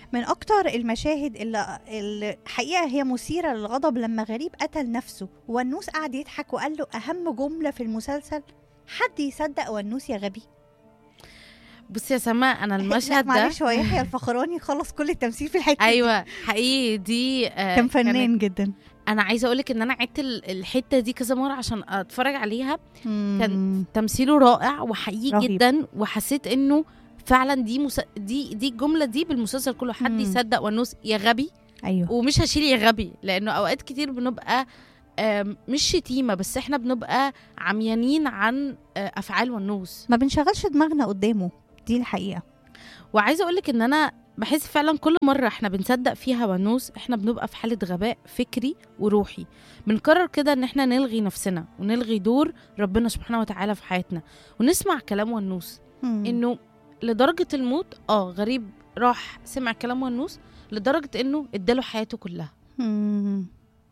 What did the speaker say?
من اكتر المشاهد اللي اللي حقيقه هي مثيره للغضب لما غريب قتل نفسه ونوس قعد يضحك وقال له اهم جمله في المسلسل حد يصدق ونوس يا غبي بصي يا سما انا لا، المشهد ده معلش هو يحيى الفخراني خلص كل التمثيل في الحته دي. ايوه حقيقي دي آه، كان كانت- فنان جدا انا عايزه اقولك ان انا عدت ال- الحته دي كذا مره عشان اتفرج عليها كان تمثيله رائع وحقيقي رهيب. جدا وحسيت انه فعلا دي مس... دي دي الجمله دي بالمسلسل كله حد مم. يصدق ونوس يا غبي ايوه ومش هشيل يا غبي لانه اوقات كتير بنبقى آم، مش شتيمه بس احنا بنبقى عميانين عن آه، افعال ونوس ما بنشغلش دماغنا قدامه دي الحقيقه وعايزه اقولك ان انا بحس فعلا كل مره احنا بنصدق فيها ونوس احنا بنبقى في حاله غباء فكري وروحي بنقرر كده ان احنا نلغي نفسنا ونلغي دور ربنا سبحانه وتعالى في حياتنا ونسمع كلام ونوس مم. انه لدرجه الموت اه غريب راح سمع كلام ونوس لدرجه انه اداله حياته كلها مم.